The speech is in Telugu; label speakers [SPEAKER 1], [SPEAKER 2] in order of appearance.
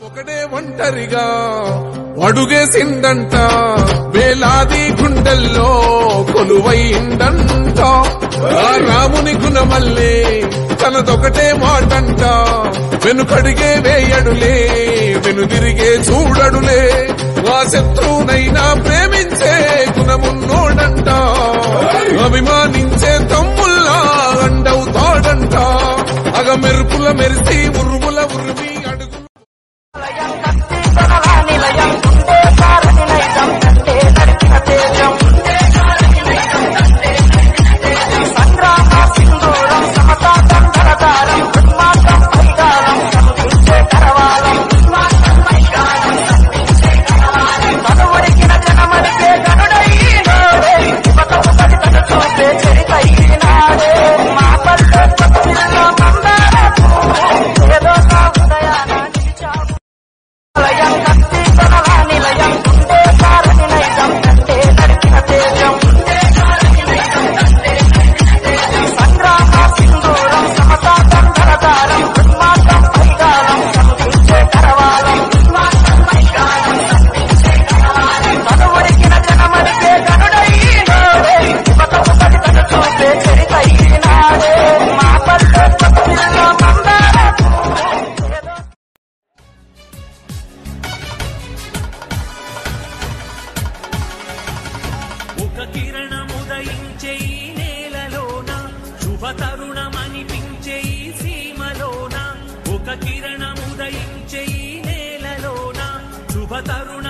[SPEAKER 1] ఒకడే ఒంటరిగా అడుగేసిందంట వేలాది గుండెల్లో కొలువైందంట ఆ రాముని గుణమల్లే తనదొకటే మాటంట వెనుకడిగే వేయడులే వెనుదిరిగే చూడడులే ఆ శత్రువునైనా ప్రేమించే గుణమున్నోడంట అభిమానించే తమ్ముల్లా అండవుతాడంట అగ మెరుపుల మెరిసి ఉరుముల ఉరిమి అడుగు
[SPEAKER 2] నిలయం ఉండే సారథి నైజం కంటే నడిచిన తేజం సంగ్రామ సింధూరం సమతా కంధరదారం దుర్మార్గం పరిగారం సంధించే కరవాలం తనువరికిన జనమరికే గనుడైనాడే యువతకు పడితట చూపే చరితైనాడే మా పల్లె పత్తిలో మందారకు ఏదో నా ఉదయాన నిలిచావు నిలయం కత్తి తనలా నిలయం ఉండే సారథి నైజం కంటే నడిచిన తేజం సంగ్రామ సింధూరం సమతా కంధరదారం దుర్మార్గం పరిగారం సంధించే కరవాలం తనువరికిన జనమరికే గనుడైనాడే యువతకు పడితట చూపే చరితైనాడే మా పల్లె పత్తిలో మందారకు ఏదో
[SPEAKER 3] ఒక కిరణముదయించే ఈ నేలలోన శుభ తరుణమనిపించే ఈ సీమలోన ఒక కిరణముదయించే ఈ నేలలోన శుభ తరుణ